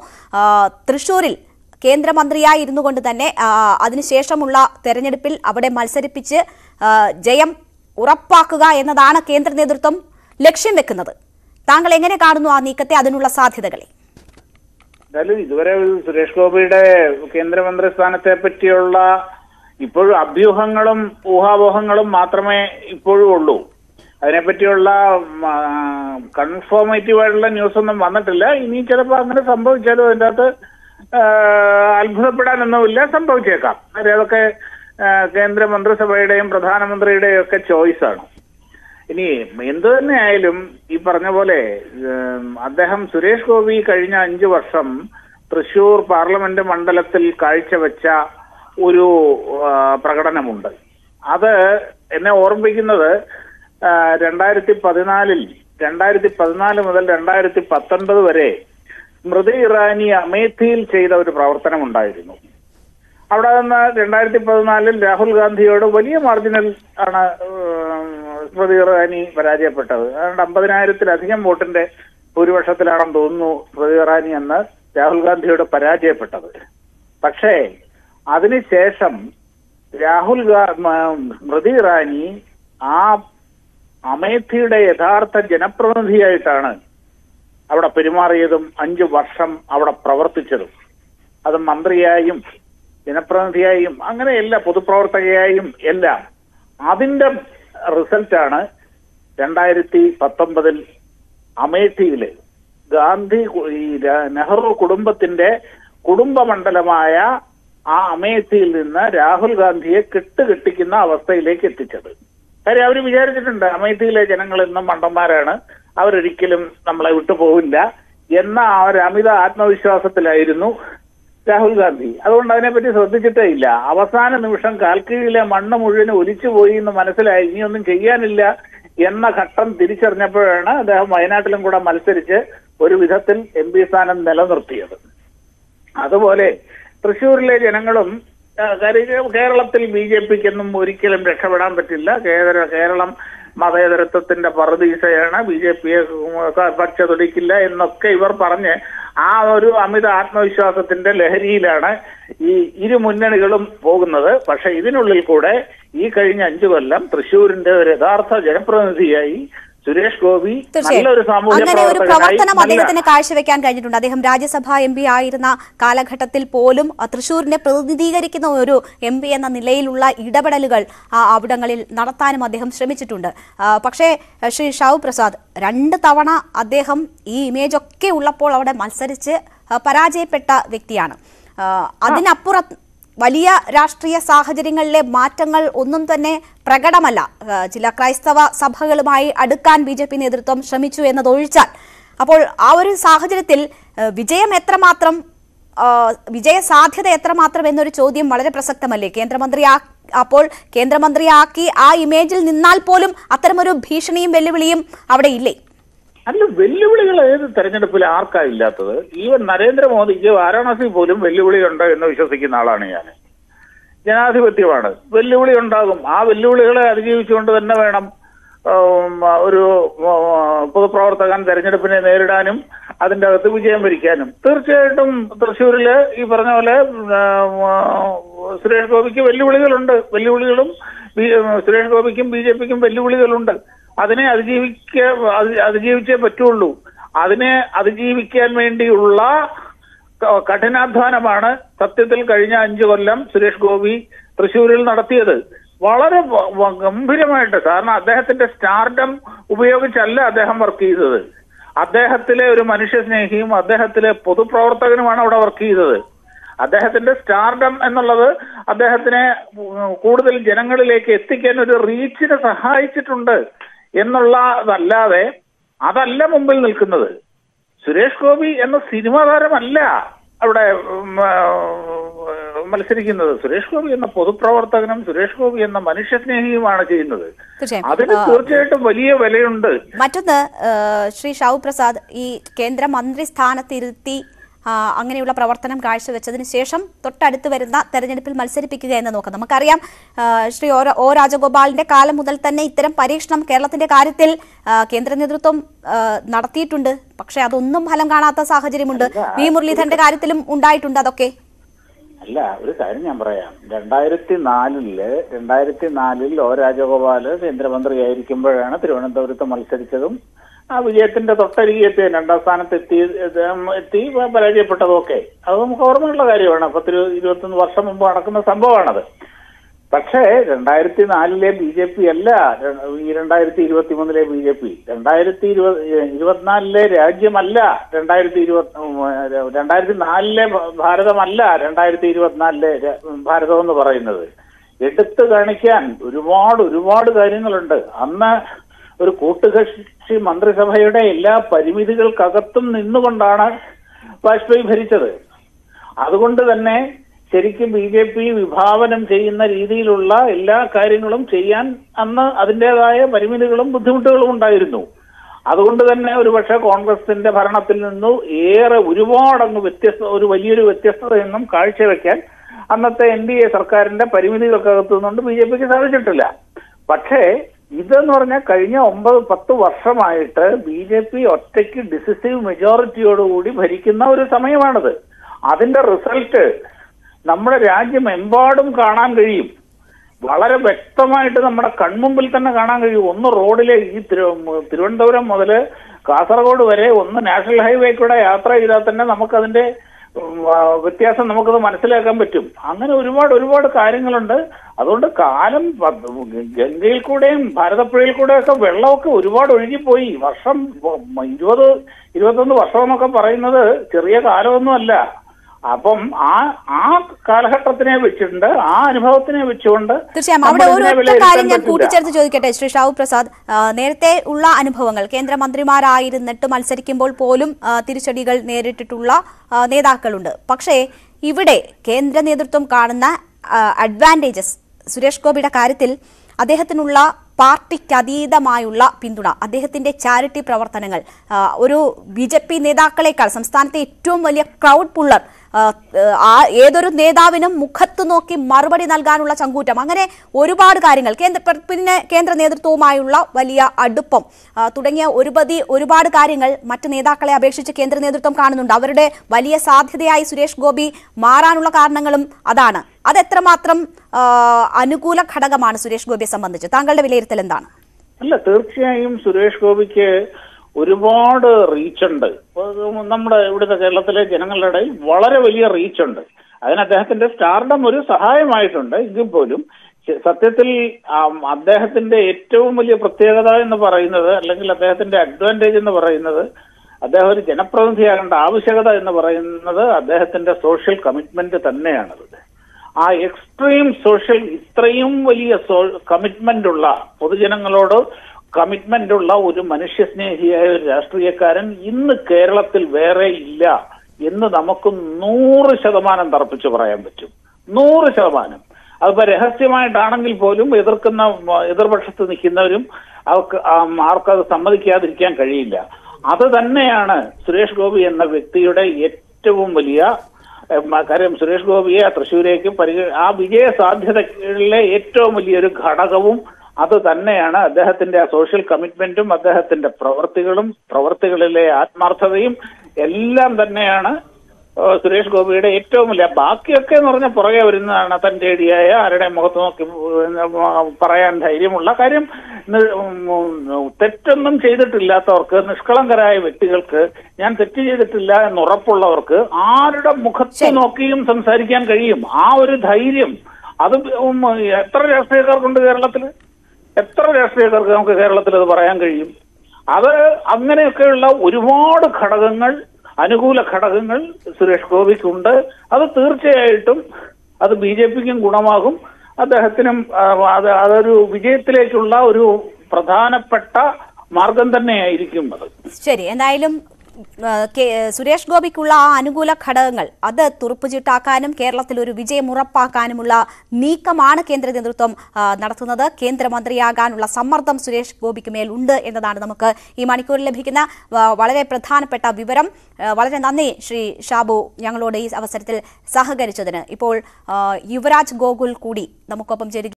ആ, തൃശൂരിൽ കേന്ദ്രമന്ത്രിയായി ഇരുന്നു കൊണ്ട് തന്നെ ആ, അതിനുശേഷമുള്ള തെരഞ്ഞെടുപ്പിൽ അവിടെ മത്സരിപ്പിച്ച് ആ, ജയം ഉറപ്പാക്കുക എന്നതാണ് കേന്ദ്ര നേതൃത്വം ലക്ഷ്യം വെക്കുന്നത് താങ്കൾ എങ്ങനെ കാണുന്നു ആ നീക്കത്തെ അതിനുള്ള സാധ്യതകളെ എന്തായാലും ഇതുവരെ സുരേഷ് ഗോപിയുടെ കേന്ദ്രമന്ത്രി സ്ഥാനത്തെ പറ്റിയുള്ള ഇപ്പോഴും അഭ്യൂഹങ്ങളും ഊഹാപോഹങ്ങളും മാത്രമേ ഇപ്പോഴും ഉള്ളൂ അതിനെപ്പറ്റിയുള്ള കൺഫോമേറ്റീവ് ആയിട്ടുള്ള ന്യൂസ് ഒന്നും വന്നിട്ടില്ല ഇനി ചിലപ്പോൾ അങ്ങനെ സംഭവിച്ചാലും അതിൻ്റെ അകത്ത് ആ, അത്ഭുതപ്പെടാനൊന്നുമില്ല സംഭവിച്ചേക്കാം കാര്യം അതൊക്കെ ആ, കേന്ദ്രമന്ത്രിസഭയുടെയും പ്രധാനമന്ത്രിയുടെയും ഒക്കെ ചോയ്സാണ് ഇനി എന്തു തന്നെ ആയാലും ഈ പറഞ്ഞ പോലെ ഉം, അദ്ദേഹം സുരേഷ് ഗോപി കഴിഞ്ഞ അഞ്ചു വർഷം തൃശൂർ പാർലമെന്റ് മണ്ഡലത്തിൽ കാഴ്ചവെച്ച ഒരു ആ, പ്രകടനമുണ്ട് അത് എന്നെ ഓർമ്മിപ്പിക്കുന്നത് ആ, രണ്ടായിരത്തി പതിനാലിൽ രണ്ടായിരത്തി പതിനാല് മുതൽ രണ്ടായിരത്തി പത്തൊൻപത് വരെ സ്മൃതി ഇറാനി അമേഠിയിൽ ചെയ്ത ഒരു പ്രവർത്തനമുണ്ടായിരുന്നു അവിടെ നിന്ന് രണ്ടായിരത്തി പതിനാലിൽ രാഹുൽ ഗാന്ധിയോട് വലിയ മാർജിനൽ ആണ് ഉം, സ്മൃതി ഇറാനി പരാജയപ്പെട്ടത് അതുകൊണ്ട് അമ്പതിനായിരത്തിലധികം വോട്ടിന്റെ ഭൂരിപക്ഷത്തിലാണെന്ന് തോന്നുന്നു സ്മൃതി ഇറാനി എന്ന് രാഹുൽ ഗാന്ധിയോട് പരാജയപ്പെട്ടത് പക്ഷേ അതിനുശേഷം രാഹുൽ ഗാ- മ- സ്മൃതി ഇറാനി ആ അമേഠിയുടെ യഥാർത്ഥ ജനപ്രതിനിധിയായിട്ടാണ് അവിടെ പെരുമാറിയതും അഞ്ചു വർഷം അവിടെ പ്രവർത്തിച്ചതും അത് മന്ത്രിയായും ജനപ്രതിനിധിയായും അങ്ങനെ എല്ലാ പൊതുപ്രവർത്തകയായും എല്ലാം അതിന്റെ റിസൾട്ടാണ് രണ്ടായിരത്തി പത്തൊമ്പതിൽ അമേഠിയില് ഗാന്ധി കു- ഈ ര- നെഹ്റു കുടുംബത്തിന്റെ കുടുംബ മണ്ഡലമായ ആ അമേഠിയിൽ നിന്ന് രാഹുൽ ഗാന്ധിയെ കെട്ടുകെട്ടിക്കുന്ന അവസ്ഥയിലേക്ക് എത്തിച്ചത് കാര്യം അവർ വിചാരിച്ചിട്ടുണ്ട് അമേഠിയിലെ ജനങ്ങൾ ഇന്നും മണ്ടന്മാരാണ് അവരൊരിക്കലും നമ്മളെ വിട്ടു പോവില്ല എന്ന ആ ഒരു അമിത ആത്മവിശ്വാസത്തിലായിരുന്നു രാഹുൽ ഗാന്ധി അതുകൊണ്ട് അതിനെപ്പറ്റി ശ്രദ്ധിച്ചിട്ടേ ഇല്ല അവസാന നിമിഷം കാൽക്കീഴിലെ മണ്ണ് മുഴുവൻ ഒലിച്ചുപോയി എന്ന് മനസ്സിലായി ഇനിയൊന്നും ചെയ്യാനില്ല എന്ന ഘട്ടം തിരിച്ചറിഞ്ഞപ്പോഴാണ് അദ്ദേഹം വയനാട്ടിലും കൂടെ മത്സരിച്ച് ഒരു വിധത്തിൽ എം പി സ്ഥാനം നിലനിർത്തിയത് അതുപോലെ തൃശ്ശൂരിലെ ജനങ്ങളും ആ, കാര്യം കേരളത്തിൽ ബി ജെ പിക്കൊന്നും ഒരിക്കലും രക്ഷപ്പെടാൻ പറ്റില്ല കേരള കേരളം മതേതരത്വത്തിന്റെ പറുദീസയാണ് ബി ജെ പിയെ പച്ച തൊടിക്കില്ല എന്നൊക്കെ ഇവർ പറഞ്ഞ് ആ ഒരു അമിത ആത്മവിശ്വാസത്തിന്റെ ലഹരിയിലാണ് ഈ ഇരു മുന്നണികളും പോകുന്നത് പക്ഷെ ഇതിനുള്ളിൽ കൂടെ ഈ കഴിഞ്ഞ അഞ്ചു കൊല്ലം തൃശ്ശൂരിന്റെ ഒരു യഥാർത്ഥ ജനപ്രതിനിധിയായി സുരേഷ് ഗോപി നല്ലൊരു സാമൂഹ്യ അങ്ങനെ ഒരു പ്രവർത്തകനായി പ്രവർത്തനം നല്ല അദ്ദേഹത്തിന് കാഴ്ചവെക്കാൻ കഴിഞ്ഞിട്ടുണ്ട് അദ്ദേഹം രാജ്യസഭാ എം പി ആയിരുന്ന കാലഘട്ടത്തിൽ പോലും അഹ്, തൃശൂരിനെ പ്രതിനിധീകരിക്കുന്ന ഒരു എം പി എന്ന നിലയിലുള്ള ഇടപെടലുകൾ ആ, അവിടങ്ങളിൽ നടത്താനും അദ്ദേഹം ശ്രമിച്ചിട്ടുണ്ട് ആ, പക്ഷേ അഹ്, ശ്രീ ഷാവു പ്രസാദ് രണ്ട് തവണ അദ്ദേഹം ഈ ഇമേജ് ഒക്കെ ഉള്ളപ്പോൾ അവിടെ മത്സരിച്ച് അഹ്, പരാജയപ്പെട്ട വ്യക്തിയാണ് ആ, അതിനപ്പുറം വലിയ രാഷ്ട്രീയ സാഹചര്യങ്ങളിലെ മാറ്റങ്ങൾ ഒന്നും തന്നെ പ്രകടമല്ല ആ, ചില ക്രൈസ്തവ സഭകളുമായി അടുക്കാൻ ബി ജെ പി നേതൃത്വം ശ്രമിച്ചു എന്നതൊഴിച്ചാൽ അപ്പോൾ ആ ഒരു സാഹചര്യത്തിൽ ആ, വിജയം എത്രമാത്രം ആ, വിജയ സാധ്യത എത്രമാത്രം എന്നൊരു ചോദ്യം വളരെ പ്രസക്തമല്ലേ കേന്ദ്രമന്ത്രി ആ- അപ്പോൾ കേന്ദ്രമന്ത്രിയാക്കി ആ ഇമേജിൽ നിന്നാൽ പോലും അത്തരമൊരു ഭീഷണിയും വെല്ലുവിളിയും അവിടെ ഇല്ലേ അല്ല വെല്ലുവിളികൾ ഏത് തെരഞ്ഞെടുപ്പിൽ ആർക്കാ ഇല്ലാത്തത് ഈവൻ നരേന്ദ്രമോദിക്ക് വാരാണസി പോലും വെല്ലുവിളി ഉണ്ട് എന്ന് വിശ്വസിക്കുന്ന ആളാണ് ഞാൻ ജനാധിപത്യമാണ് വെല്ലുവിളി ഉണ്ടാകും ആ വെല്ലുവിളികളെ അതിജീവിച്ചുകൊണ്ട് തന്നെ വേണം ഉം, ഒരു ഉം, പൊതുപ്രവർത്തകൻ തെരഞ്ഞെടുപ്പിനെ നേരിടാനും അതിന്റെ അകത്ത് വിജയം വരിക്കാനും തീർച്ചയായിട്ടും തൃശ്ശൂരില് ഈ പറഞ്ഞ പോലെ ഉം, സുരേഷ് ഗോപിക്ക് വെല്ലുവിളികളുണ്ട് വെല്ലുവിളികളും ബി- സുരേഷ് ഗോപിക്കും ബി ജെ പിക്കും വെല്ലുവിളികളുണ്ട് അതിനെ അതിജീവിക്ക അത് അതിജീവിച്ചേ പറ്റുള്ളൂ അതിനെ അതിജീവിക്കാൻ വേണ്ടിയുള്ള ക- കഠിനാധ്വാനമാണ് സത്യത്തിൽ കഴിഞ്ഞ അഞ്ചു കൊല്ലം സുരേഷ് ഗോപി തൃശ്ശൂരിൽ നടത്തിയത് വളരെ വ- വ- ഗംഭീരമായിട്ട് കാരണം അദ്ദേഹത്തിന്റെ സ്റ്റാർഡം ഉപയോഗിച്ചല്ല അദ്ദേഹം വർക്ക് ചെയ്തത് അദ്ദേഹത്തിലെ ഒരു മനുഷ്യസ്നേഹിയും അദ്ദേഹത്തിലെ പൊതുപ്രവർത്തകനുമാണ് അവിടെ വർക്ക് ചെയ്തത് അദ്ദേഹത്തിന്റെ സ്റ്റാർഡം എന്നുള്ളത് അദ്ദേഹത്തിനെ ഉം, കൂടുതൽ ജനങ്ങളിലേക്ക് എത്തിക്കാൻ ഒരു റീച്ചിനെ സഹായിച്ചിട്ടുണ്ട് എന്നുള്ളതല്ലാതെ അതല്ല മുമ്പിൽ നിൽക്കുന്നത് സുരേഷ് ഗോപി എന്ന സിനിമാ താരമല്ല അവിടെ ഉം, ആ, മത്സരിക്കുന്നത് സുരേഷ് ഗോപി എന്ന പൊതുപ്രവർത്തകനും സുരേഷ് ഗോപി എന്ന മനുഷ്യസ്നേഹിയുമാണ് ചെയ്യുന്നത് തീർച്ചയായും അതിന് ആ, തീർച്ചയായിട്ടും വലിയ വിലയുണ്ട് മറ്റൊന്ന് ആ, ശ്രീ ഷാവു പ്രസാദ് ഈ കേന്ദ്രമന്ത്രി സ്ഥാനത്തിരുത്തി ആ, അങ്ങനെയുള്ള പ്രവർത്തനം കാഴ്ചവെച്ചതിന് ശേഷം തൊട്ടടുത്ത് വരുന്ന തെരഞ്ഞെടുപ്പിൽ മത്സരിപ്പിക്കുക എന്ന് നോക്കാം നമുക്കറിയാം ആ, ശ്രീ ഒ ഒ രാജഗോപാലിന്റെ കാലം മുതൽ തന്നെ ഇത്തരം പരീക്ഷണം കേരളത്തിന്റെ കാര്യത്തിൽ ആ, കേന്ദ്ര നേതൃത്വം ആ, നടത്തിയിട്ടുണ്ട് പക്ഷെ അതൊന്നും ഫലം കാണാത്ത സാഹചര്യമുണ്ട് വി മുരളീധരന്റെ കാര്യത്തിലും ഉണ്ടായിട്ടുണ്ട് അതൊക്കെ അല്ല ഒരു കാര്യം ഞാൻ പറയാം രണ്ടായിരത്തി നാലില് രണ്ടായിരത്തി നാലിൽ ഒ രാജഗോപാല് കേന്ദ്രമന്ത്രിയായിരിക്കുമ്പോഴാണ് തിരുവനന്തപുരത്ത് മത്സരിച്ചതും ആ വിജയത്തിന്റെ തൊട്ടരികെ എത്തി രണ്ടാം സ്ഥാനത്ത് എത്തി എത്തി പരാജയപ്പെട്ടതും ഒക്കെ അത് നമുക്ക് ഓർമ്മയുള്ള കാര്യമാണ് പത്തിരു ഇരുപത്തൊന്ന് വർഷം മുമ്പ് നടക്കുന്ന സംഭവമാണത് പക്ഷേ രണ്ടായിരത്തി നാലിലെ ബി ജെ പി അല്ല ര- ഈ രണ്ടായിരത്തി ഇരുപത്തി മൂന്നിലെ ബി ജെ പി രണ്ടായിരത്തി ഇരുപത് ഇരുപത്തിനാലിലെ രാജ്യമല്ല രണ്ടായിരത്തി ഇരുപത്തി രണ്ടായിരത്തി നാലിലെ ഭ- ഭാരതമല്ല രണ്ടായിരത്തി ഇരുപത്തിനാലിലെ ര- ഭാരതം എന്ന് പറയുന്നത് എടുത്തു കാണിക്കാൻ ഒരുപാട് ഒരുപാട് കാര്യങ്ങളുണ്ട് അന്ന് ഒരു കൂട്ടുകക്ഷി മന്ത്രിസഭയുടെ എല്ലാ പരിമിതികൾക്കകത്തും നിന്നുകൊണ്ടാണ് വാജ്പേയി ഭരിച്ചത് അതുകൊണ്ട് തന്നെ ശരിക്കും ബി ജെ പി വിഭാവനം ചെയ്യുന്ന രീതിയിലുള്ള എല്ലാ കാര്യങ്ങളും ചെയ്യാൻ അന്ന് അതിൻ്റെതായ പരിമിതികളും ബുദ്ധിമുട്ടുകളും ഉണ്ടായിരുന്നു അതുകൊണ്ട് തന്നെ ഒരുപക്ഷെ കോൺഗ്രസിന്റെ ഭരണത്തിൽ നിന്നും ഏറെ ഒരുപാടങ്ങ് വ്യത്യസ്ത ഒരു വലിയൊരു വ്യത്യസ്തതയൊന്നും കാഴ്ചവെക്കാൻ അന്നത്തെ എൻ ഡി എ സർക്കാരിന്റെ പരിമിതികൾക്കകത്തു നിന്നുകൊണ്ട് ബി ജെ പിക്ക് സാധിച്ചിട്ടില്ല പക്ഷേ ഇതെന്ന് പറഞ്ഞാൽ കഴിഞ്ഞ ഒമ്പത് പത്ത് വർഷമായിട്ട് ബി ജെ പി ഒറ്റയ്ക്ക് ഡിസിസീവ് മെജോറിറ്റിയോടുകൂടി ഭരിക്കുന്ന ഒരു സമയമാണിത് അതിന്റെ റിസൾട്ട് നമ്മുടെ രാജ്യമെമ്പാടും കാണാൻ കഴിയും വളരെ വ്യക്തമായിട്ട് നമ്മുടെ കൺമുമ്പിൽ തന്നെ കാണാൻ കഴിയും ഒന്ന് റോഡിലെ ഈ തിരു- തിരുവനന്തപുരം മുതൽ കാസർഗോഡ് വരെ ഒന്ന് നാഷണൽ ഹൈവേ കൂടെ യാത്ര ചെയ്താൽ തന്നെ നമുക്കതിന്റെ ഉം, ആ, വ്യത്യാസം നമുക്കത് മനസ്സിലാക്കാൻ പറ്റും അങ്ങനെ ഒരുപാട് ഒരുപാട് കാര്യങ്ങളുണ്ട് അതുകൊണ്ട് കാലം പ- ഗംഗയിൽ കൂടെയും ഭാരതപ്പുഴയിൽ കൂടെയൊക്കെ വെള്ളമൊക്കെ ഒരുപാട് ഒഴുകിപ്പോയി വർഷം ഉം, ഇരുപത് ഇരുപത്തൊന്ന് വർഷം എന്നൊക്കെ പറയുന്നത് ചെറിയ കാലമൊന്നുമല്ല അപ്പം ആ ആ കാലഘട്ടത്തിനെ വെച്ചിട്ടുണ്ട് ആ അനുഭവത്തിനെ വെച്ചുകൊണ്ട് തീർച്ചയായും അവിടെ നമ്മൾ ഒരു ഇതിനെ ഒറ്റ വിലയിരുത്താൻ കാര്യം ഞാൻ പറ്റില്ല. കൂട്ടിച്ചേർത്ത് ചോദിക്കട്ടെ ശ്രീ ഷാവു പ്രസാദ് ആ, നേരത്തെ ഉള്ള അനുഭവങ്ങൾ കേന്ദ്രമന്ത്രിമാരായിരുന്നിട്ട് മത്സരിക്കുമ്പോൾ പോലും ആ, തിരിച്ചടികൾ നേരിട്ടിട്ടുള്ള ആ, നേതാക്കളുണ്ട് പക്ഷേ ഇവിടെ കേന്ദ്ര നേതൃത്വം കാണുന്ന അഡ്വാൻറ്റേജസ് സുരേഷ് ഗോപിയുടെ കാര്യത്തിൽ അദ്ദേഹത്തിനുള്ള പാർട്ടിക്ക് അതീതമായുള്ള പിന്തുണ അദ്ദേഹത്തിന്റെ ചാരിറ്റി പ്രവർത്തനങ്ങൾ ആ, ഒരു ബി ജെ പി നേതാക്കളെക്കാൾ സംസ്ഥാനത്തെ ഏറ്റവും വലിയ ക്രൗഡ് പുള്ളർ ആ, ആ ഏതൊരു നേതാവിനും മുഖത്ത് നോക്കി മറുപടി നൽകാനുള്ള ചങ്കൂറ്റം അങ്ങനെ ഒരുപാട് കാര്യങ്ങൾ കേന്ദ്ര പിന്നെ കേന്ദ്ര നേതൃത്വവുമായുള്ള വലിയ അടുപ്പം ആ, തുടങ്ങിയ ഒരുപതി ഒരുപാട് കാര്യങ്ങൾ മറ്റ് നേതാക്കളെ അപേക്ഷിച്ച് കേന്ദ്ര നേതൃത്വം കാണുന്നുണ്ട് അവരുടെ വലിയ സാധ്യതയായി സുരേഷ് ഗോപി മാറാനുള്ള കാരണങ്ങളും അതാണ് അത് എത്രമാത്രം ആ, അനുകൂല ഘടകമാണ് സുരേഷ് ഗോപിയെ സംബന്ധിച്ച് താങ്കളുടെ വിലയിരുത്തൽ എന്താണ് അല്ല തീർച്ചയായും സുരേഷ് ഗോപിക്ക് ഒരുപാട് റീച്ചുണ്ട് നമ്മുടെ ഇവിടുത്തെ കേരളത്തിലെ ജനങ്ങളുടെ ഇടയിൽ വളരെ വലിയ റീച്ചുണ്ട് അതിന് അദ്ദേഹത്തിന്റെ സ്റ്റാർഡം ഒരു സഹായമായിട്ടുണ്ട് എങ്കിൽ പോലും ശ- സത്യത്തിൽ ആം, അദ്ദേഹത്തിന്റെ ഏറ്റവും വലിയ പ്രത്യേകത എന്ന് പറയുന്നത് അല്ലെങ്കിൽ അദ്ദേഹത്തിന്റെ അഡ്വാൻറ്റേജ് എന്ന് പറയുന്നത് അദ്ദേഹം ഒരു ജനപ്രതിനിധിയാകേണ്ട ആവശ്യകത എന്ന് പറയുന്നത് അദ്ദേഹത്തിന്റെ സോഷ്യൽ കമ്മിറ്റ്മെന്റ് തന്നെയാണത് ആ എക്സ്ട്രീം സോഷ്യൽ ഇത്രയും വലിയ കമ്മിറ്റ്മെന്റ് ഉള്ള പൊതുജനങ്ങളോട് കമ്മിറ്റ്മെന്റ് ഉള്ള ഒരു മനുഷ്യസ്നേഹിയായ ഒരു രാഷ്ട്രീയക്കാരൻ ഇന്ന് കേരളത്തിൽ വേറെ ഇല്ല എന്ന് നമുക്ക് നൂറ് ശതമാനം തറപ്പിച്ച് പറയാൻ പറ്റും നൂറ് ശതമാനം അതിപ്പോ രഹസ്യമായിട്ടാണെങ്കിൽ പോലും എതിർക്കുന്ന മ- എതിർപക്ഷത്ത് നിൽക്കുന്നവരും അവർക്ക് ആം, ആർക്കത് സമ്മതിക്കാതിരിക്കാൻ കഴിയില്ല അത് തന്നെയാണ് സുരേഷ് ഗോപി എന്ന വ്യക്തിയുടെ ഏറ്റവും വലിയ ഉം, കാര്യം സുരേഷ് ഗോപിയെ തൃശ്ശൂരേക്ക് പരിഗ ആ വിജയ സാധ്യതകളിലെ ഏറ്റവും വലിയൊരു ഘടകവും അത് തന്നെയാണ് അദ്ദേഹത്തിന്റെ ആ സോഷ്യൽ കമ്മിറ്റ്മെന്റും അദ്ദേഹത്തിന്റെ പ്രവർത്തികളും പ്രവർത്തികളിലെ ആത്മാർത്ഥതയും എല്ലാം തന്നെയാണ് ഏഹ്, സുരേഷ് ഗോപിയുടെ ഏറ്റവും വലിയ ബാക്കിയൊക്കെ എന്ന് പറഞ്ഞാൽ പുറകെ വരുന്നതാണ് തന്റെ ഐഡിയായ ആരുടെ മുഖത്ത് നോക്കി ഉം, പറയാൻ ധൈര്യമുള്ള കാര്യം നി- ഉം, തെറ്റൊന്നും ചെയ്തിട്ടില്ലാത്തവർക്ക് നിഷ്കളങ്കരായ വ്യക്തികൾക്ക് ഞാൻ തെറ്റ് ചെയ്തിട്ടില്ല എന്ന് ഉറപ്പുള്ളവർക്ക് ആരുടെ മുഖത്ത് നോക്കിയും സംസാരിക്കാൻ കഴിയും ആ ഒരു ധൈര്യം അത് ഉം, എത്ര രാഷ്ട്രീയക്കാർക്കുണ്ട് കേരളത്തിൽ എത്ര രാഷ്ട്രീയക്കാർക്ക് നമുക്ക് കേരളത്തിൽ അത് പറയാൻ കഴിയും അത് അങ്ങനെയൊക്കെയുള്ള ഒരുപാട് ഘടകങ്ങൾ അനുകൂല ഘടകങ്ങൾ സുരേഷ് ഗോപിക്കുണ്ട് അത് തീർച്ചയായിട്ടും അത് ബി ജെ പിക്കും ഗുണമാകും അദ്ദേഹത്തിനും ആ, അത് അതൊരു വിജയത്തിലേക്കുള്ള ഒരു പ്രധാനപ്പെട്ട മാർഗം തന്നെയായിരിക്കും അത് ശരി എന്തായാലും ആ, കെ- സുരേഷ് ഗോപിക്കുള്ള ആ അനുകൂല ഘടകങ്ങൾ അത് തുറുപ്പുചിട്ടാക്കാനും കേരളത്തിൽ ഒരു വിജയം ഉറപ്പാക്കാനുമുള്ള നീക്കമാണ് കേന്ദ്ര നേതൃത്വം ആ, നടത്തുന്നത് കേന്ദ്രമന്ത്രിയാകാനുള്ള സമ്മർദ്ദം സുരേഷ് ഗോപിക്ക് മേൽ ഉണ്ട് എന്നതാണ് നമുക്ക് ഈ മണിക്കൂറിൽ ലഭിക്കുന്ന ആ, വളരെ പ്രധാനപ്പെട്ട വിവരം ആ, വളരെ നന്ദി ശ്രീ ഷാബു ഞങ്ങളോട് ഈ അവസരത്തിൽ സഹകരിച്ചതിന് ഇപ്പോൾ ആ, യുവരാജ് ഗോകുൽ കൂടി നമുക്കൊപ്പം ചേരുക